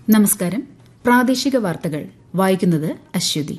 നമസ്കാരം പ്രാദേശിക വാർത്തകൾ വായിക്കുന്നത് അശ്വതി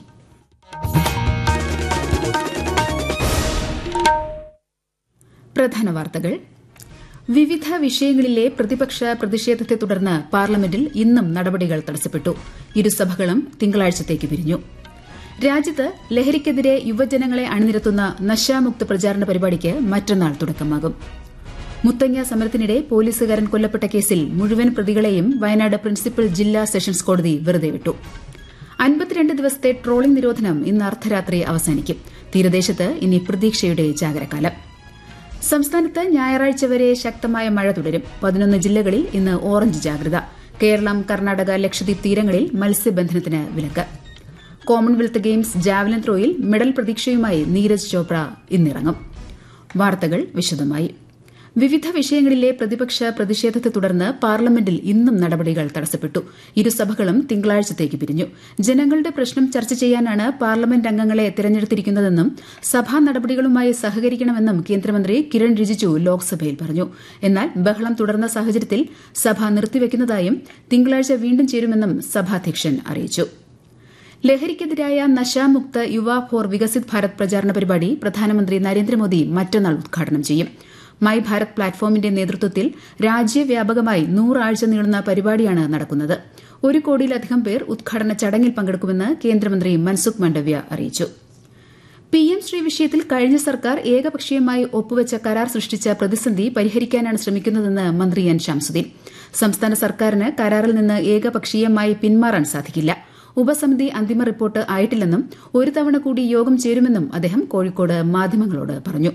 പ്രധാന വാർത്തകൾ വിവിധ വിഷയങ്ങളിലെ പ്രതിപക്ഷ പ്രതിഷേധത്തെ തുടർന്ന് പാർലമെന്റിൽ ഇന്നും നടപടികൾ തടസ്സപ്പെട്ടു ഇരുസഭകളും തിങ്കളാഴ്ചത്തേക്ക് പിരിഞ്ഞു രാജ്യത്ത് ലഹരിക്കെതിരെ യുവജനങ്ങളെ അണിനിരത്തുന്ന നശാമുക്ത പ്രചാരണ പരിപാടിക്ക് മറ്റന്നാൾ തുടക്കമാകും മുത്തങ്ങ സമരത്തിനിടെ പോലീസുകാരൻ കൊല്ലപ്പെട്ട കേസിൽ മുഴുവൻ പ്രതികളെയും വയനാട് പ്രിൻസിപ്പൽ ജില്ലാ സെഷൻസ് കോടതി വെറുതെ വിട്ടു അൻപത്തിരണ്ട് ദിവസത്തെ ട്രോളിംഗ് നിരോധനം ഇന്ന് അർദ്ധരാത്രി അവസാനിക്കും തീരദേശത്ത് ഇനി പ്രതീക്ഷയുടെ ജാഗ്രകാലം സംസ്ഥാനത്ത് ഞായറാഴ്ച വരെ ശക്തമായ മഴ തുടരും പതിനൊന്ന് ജില്ലകളിൽ ഇന്ന് ഓറഞ്ച് ജാഗ്രത കേരളം കർണാടക ലക്ഷദ്വീപ് തീരങ്ങളിൽ മത്സ്യബന്ധനത്തിന് വിലക്ക് കോമൺവെൽത്ത് ഗെയിംസ് ജാവലിൻ ത്രോയിൽ മെഡൽ പ്രതീക്ഷയുമായി നീരജ് ചോപ്ര ഇന്നിറങ്ങും വാർത്തകൾ വിശദമായി വിവിധ വിഷയങ്ങളിലെ പ്രതിപക്ഷ പ്രതിഷേധത്തെ തുടർന്ന് പാർലമെന്റിൽ ഇന്നും നടപടികൾ തടസ്സപ്പെട്ടു ഇരുസഭകളും തിങ്കളാഴ്ചത്തേക്ക് പിരിഞ്ഞു ജനങ്ങളുടെ പ്രശ്നം ചർച്ച ചെയ്യാനാണ് പാർലമെന്റ് അംഗങ്ങളെ തെരഞ്ഞെടുത്തിരിക്കുന്നതെന്നും സഭാ നടപടികളുമായി സഹകരിക്കണമെന്നും കേന്ദ്രമന്ത്രി കിരൺ റിജിജു ലോക്സഭയിൽ പറഞ്ഞു എന്നാൽ ബഹളം തുടർന്ന സാഹചര്യത്തിൽ സഭ നിർത്തിവെക്കുന്നതായും തിങ്കളാഴ്ച വീണ്ടും ചേരുമെന്നും സഭാധ്യക്ഷൻ അറിയിച്ചു ലഹരിക്കെതിരായ നശാമുക്ത യുവ ഫോർ വികസിത് ഭാരത് പ്രചാരണ പരിപാടി പ്രധാനമന്ത്രി നരേന്ദ്രമോദി മറ്റന്നാൾ ഉദ്ഘാടനം ചെയ്യും മൈ ഭാരത് പ്ലാറ്റ്ഫോമിന്റെ നേതൃത്വത്തിൽ രാജ്യവ്യാപകമായി നൂറാഴ്ച നീളുന്ന പരിപാടിയാണ് നടക്കുന്നത് ഒരു കോടിയിലധികം പേർ ഉദ്ഘാടന ചടങ്ങിൽ പങ്കെടുക്കുമെന്ന് കേന്ദ്രമന്ത്രി മൻസുഖ് മാണ്ഡവ്യ അറിയിച്ചു പിഎം ശ്രീ വിഷയത്തിൽ കഴിഞ്ഞ സർക്കാർ ഏകപക്ഷീയമായി ഒപ്പുവച്ച കരാർ സൃഷ്ടിച്ച പ്രതിസന്ധി പരിഹരിക്കാനാണ് ശ്രമിക്കുന്നതെന്ന് മന്ത്രി എൻ ശംസുദ്ദീൻ സംസ്ഥാന സർക്കാരിന് കരാറിൽ നിന്ന് ഏകപക്ഷീയമായി പിന്മാറാൻ സാധിക്കില്ല ഉപസമിതി അന്തിമ റിപ്പോർട്ട് ആയിട്ടില്ലെന്നും ഒരു തവണ കൂടി യോഗം ചേരുമെന്നും അദ്ദേഹം കോഴിക്കോട് മാധ്യമങ്ങളോട് പറഞ്ഞു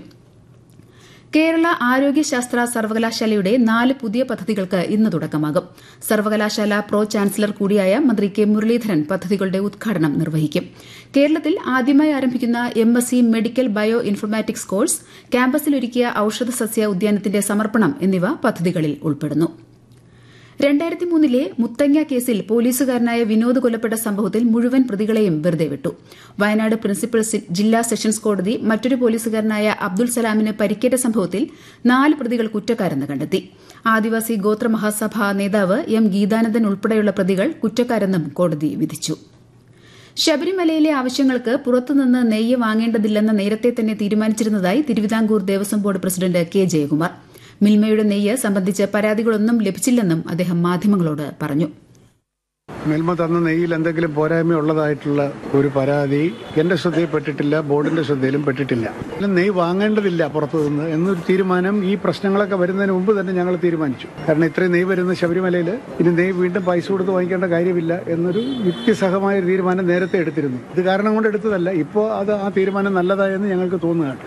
കേരള ആരോഗ്യശാസ്ത്ര സർവകലാശാലയുടെ നാല് പുതിയ പദ്ധതികൾക്ക് ഇന്ന് തുടക്കമാകും സർവകലാശാല പ്രോ ചാൻസലർ കൂടിയായ മന്ത്രി കെ മുരളീധരൻ പദ്ധതികളുടെ ഉദ്ഘാടനം നിർവഹിക്കും കേരളത്തിൽ ആദ്യമായി ആരംഭിക്കുന്ന M S C medical bio informatics course ക്യാമ്പസിലൊരുക്കിയ ഔഷധ സസ്യ ഉദ്യാനത്തിന്റെ സമർപ്പണം എന്നിവ പദ്ധതികളിൽ ഉൾപ്പെടുന്നു രണ്ടായിരത്തി മൂന്നിലെ മുത്തങ്ങ കേസിൽ പോലീസുകാരനായ വിനോദ് കൊല്ലപ്പെട്ട സംഭവത്തിൽ മുഴുവൻ പ്രതികളെയും വെറുതെ വിട്ടു വയനാട് പ്രിൻസിപ്പൽ ജില്ലാ സെഷൻസ് കോടതി മറ്റൊരു പോലീസുകാരനായ അബ്ദുൾ സലാമിന് പരിക്കേറ്റ സംഭവത്തിൽ നാല് പ്രതികൾ കുറ്റക്കാരെന്ന് കണ്ടെത്തി ആദിവാസി ഗോത്ര മഹാസഭ നേതാവ് എം ഗീതാനന്ദൻ ഉൾപ്പെടെയുള്ള പ്രതികൾ കുറ്റക്കാരെന്നും കോടതി വിധിച്ചു ശബരിമലയിലെ ആവശ്യങ്ങൾക്ക് പുറത്തുനിന്ന് നെയ്യ് വാങ്ങേണ്ടതില്ലെന്ന് നേരത്തെ തന്നെ തീരുമാനിച്ചിരുന്നതായി Travancore Devaswom board president K Jayakumar മിൽമയുടെ നെയ്യ് സംബന്ധിച്ച് പരാതികളൊന്നും ലഭിച്ചില്ലെന്നും അദ്ദേഹം മാധ്യമങ്ങളോട് പറഞ്ഞു മിൽമ തന്ന നെയ്യിൽ എന്തെങ്കിലും പോരായ്മ ഉള്ളതായിട്ടുള്ള ഒരു പരാതി എന്റെ ശ്രദ്ധയിൽപ്പെട്ടിട്ടില്ല ബോർഡിന്റെ ശ്രദ്ധയിലും പെട്ടിട്ടില്ല നെയ്യ് വാങ്ങേണ്ടതില്ല പുറത്തുനിന്ന് എന്നൊരു തീരുമാനം ഈ പ്രശ്നങ്ങളൊക്കെ വരുന്നതിന് മുമ്പ് തന്നെ ഞങ്ങൾ തീരുമാനിച്ചു കാരണം ഇത്രയും നെയ്യ് വരുന്ന ശബരിമലയിൽ ഇനി നെയ്യ് വീണ്ടും പൈസ കൊടുത്ത് വാങ്ങിക്കേണ്ട കാര്യമില്ല എന്നൊരു യുക്തിസഹമായ ഒരു തീരുമാനം നേരത്തെ എടുത്തിരുന്നു ഇത് കാരണം കൊണ്ട് എടുത്തതല്ല ഇപ്പോൾ അത് ആ തീരുമാനം നല്ലതായെന്ന് ഞങ്ങൾക്ക് തോന്നുകയാണ്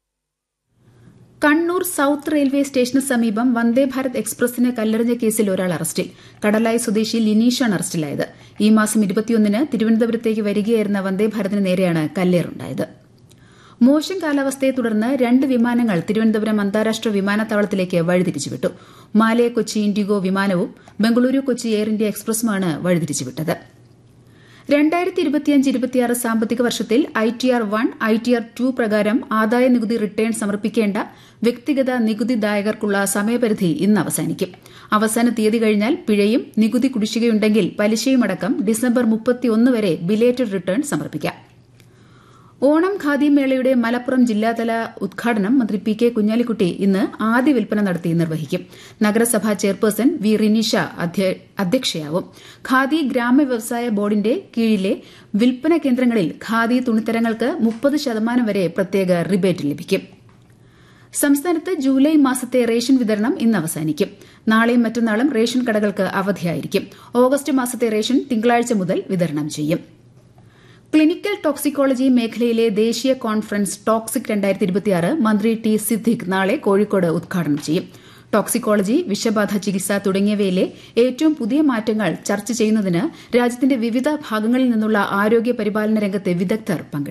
കണ്ണൂർ സൌത്ത് റെയിൽവേ സ്റ്റേഷന് സമീപം വന്ദേഭാരത് എക്സ്പ്രസിന് കല്ലെറിഞ്ഞ കേസിൽ ഒരാൾ അറസ്റ്റിൽ കടലായി സ്വദേശി ലിനീഷാണ് അറസ്റ്റിലായത് ഈ മാസം ഇരുപത്തിയൊന്നിന് തിരുവനന്തപുരത്തേക്ക് വരികയായിരുന്ന വന്ദേഭാരതിന് നേരെയാണ് കല്ലേറുണ്ടായത് മോശം കാലാവസ്ഥയെ തുടർന്ന് രണ്ട് വിമാനങ്ങൾ തിരുവനന്തപുരം അന്താരാഷ്ട്ര വിമാനത്താവളത്തിലേക്ക് വഴിതിരിച്ചുവിട്ടു മാലയ കൊച്ചി ഇൻഡിഗോ വിമാനവും ബംഗളൂരു കൊച്ചി എയർ ഇന്ത്യ എക്സ്പ്രസുമാണ് വഴിതിരിച്ചുവിട്ടത് രണ്ടായിരത്തി ഇരുപത്തിയഞ്ച് ഇരുപത്തിയാറ് സാമ്പത്തിക വർഷത്തിൽ I T R one I T R two പ്രകാരം ആദായ നികുതി റിട്ടേൺ സമർപ്പിക്കേണ്ട വ്യക്തിഗത നികുതിദായകർക്കുള്ള സമയപരിധി ഇന്ന് അവസാനിക്കും അവസാന തീയതി കഴിഞ്ഞാൽ പിഴയും നികുതി കുടിശ്ശികയുണ്ടെങ്കിൽ പലിശയുമടക്കം ഡിസംബർ മുപ്പത്തിയൊന്ന് വരെ ബിലേറ്റഡ് റിട്ടേൺ സമർപ്പിക്കാം ഓണം ഖാദി മേളയുടെ മലപ്പുറം ജില്ലാതല ഉദ്ഘാടനം മന്ത്രി പി കെ കുഞ്ഞാലിക്കുട്ടി ഇന്ന് ആദ്യ വിൽപ്പന നടത്തി നിർവഹിക്കും നഗരസഭാ ചെയർപേഴ്സൺ വി റിനിഷ അധ്യക്ഷയാവും ഖാദി ഗ്രാമ വ്യവസായ ബോർഡിന്റെ കീഴിലെ വിൽപ്പന കേന്ദ്രങ്ങളിൽ ഖാദി തുണിത്തരങ്ങൾക്ക് മുപ്പത് ശതമാനം വരെ പ്രത്യേക റിബേറ്റ് ലഭിക്കും സംസ്ഥാനത്ത് ജൂലൈ മാസത്തെ റേഷൻ വിതരണം ഇന്ന് അവസാനിക്കും നാളെയും മറ്റന്നാളും റേഷൻ കടകൾക്ക് അവധിയായിരിക്കും ഓഗസ്റ്റ് മാസത്തെ റേഷൻ തിങ്കളാഴ്ച മുതൽ വിതരണം ചെയ്യും ക്ലിനിക്കൽ ടോക്സിക്കോളജി മേഖലയിലെ ദേശീയ കോൺഫറൻസ് ടോക്സിക് രണ്ടായിരത്തി ഇരുപത്തിയാറ് മന്ത്രി ടി സിദ്ദിഖ് നാളെ കോഴിക്കോട് ഉദ്ഘാടനം ചെയ്യും ടോക്സിക്കോളജി വിഷബാധ ചികിത്സ തുടങ്ങിയവയിലെ ഏറ്റവും പുതിയ മാറ്റങ്ങൾ ചർച്ച ചെയ്യുന്നതിന് രാജ്യത്തിന്റെ വിവിധ ഭാഗങ്ങളിൽ നിന്നുള്ള ആരോഗ്യ പരിപാലന രംഗത്തെ വിദഗ്ധർ പങ്കെടുക്കും